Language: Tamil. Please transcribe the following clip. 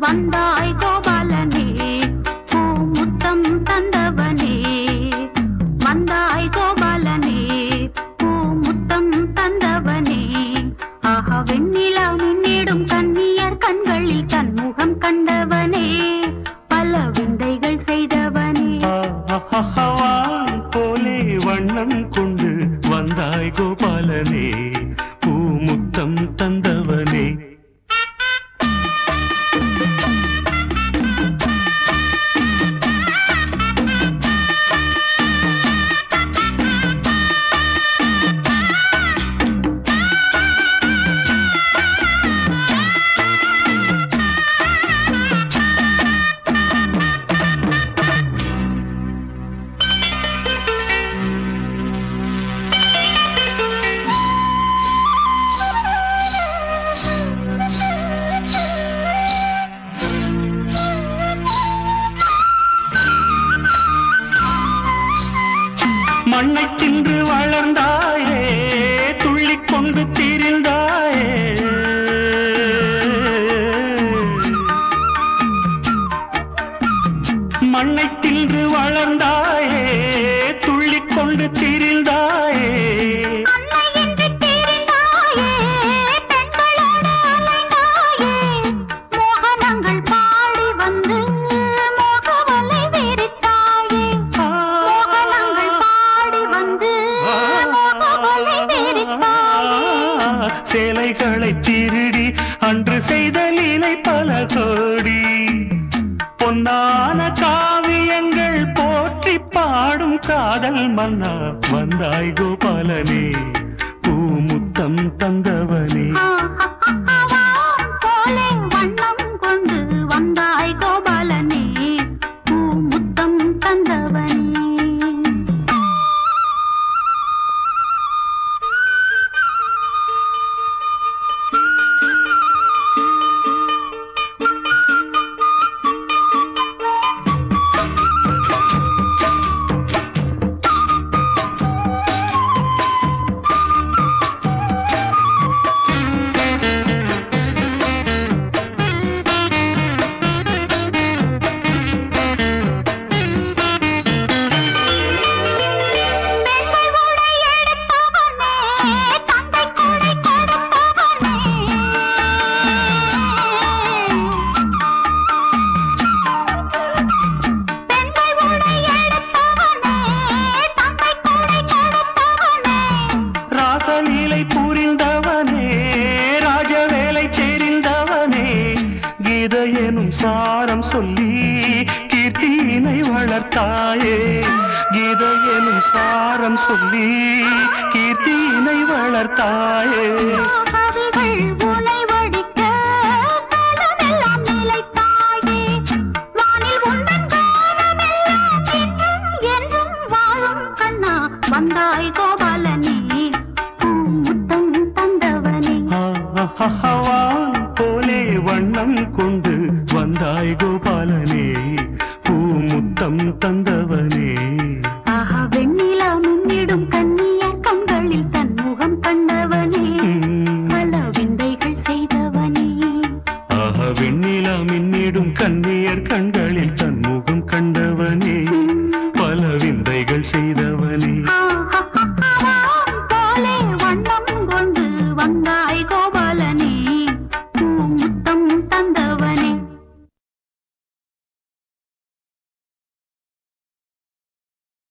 வந்தாய் கோபாலனே பூ முத்தம் தந்தவனே வந்தாய் கோபாலனே பூ முத்தம் தந்தவனே ஆஹா வெண்ணிலா மின்னிடும் கன்னியர் கண்களில் தன்முகம் கண்டவனே பல விந்தைகள் செய்தவனே ஆஹாஹாவான் போலே வண்ணம் கொண்டு வந்தாய் கோபாலனே பூமுத்தம் தந்தவனே மண்ணை தின்று வளர்ந்தாயே துள்ளிக் கொண்டு திரிந்தாயே மண்ணை தின்று வளர்ந்தாயே துள்ளிக் கொண்டு திரிந்தாயே அன்னை என்று தெரிந்தாயே பெண்களோடு அலைந்தாயே மோகனங்கள் பாடி வந்து மோகவலை வெறித்தாயே மோகனங்கள் பாடி வந்து மோகவலை வெறித்தாயே சேலைகளை திருடி அன்று செய்த லீலை பல கோடி பொன்னான காவியங்கள் போற்றி பாடும் காதல் மன்னா வந்தாய் கோபாலனே பூமுத்தம் தந்தவனே வான் போலே வண்ணம் கொண்டு வந்தாய் கோபாலனே பூ முத்தம் தந்தவனே பெண்கள் உடை எடுப்பவனே தந்தை கூடை கொடுப்பவனே பெண்கள் உடை எடுப்பவனே தந்தை கூடை கொடுப்பவனே ராசலீலை புரிந்தவனே ராஜவேலை தெரிந்தவனே கீத எனும் சாரம் சொல்லி கீர்த்தியினை வளர்த்தாயே கீத எனும் சாரம் சொல்லி கீர்த்தியினை வளர்த்தாயே கவிகள் உனை வடிக்க காலமெல்லாம் நிலைத்தாயே வானில் உந்தன் காலமெல்லாம் என்றும் என்றும் வாழும் கண்ணா வந்தாய் கோபாலனே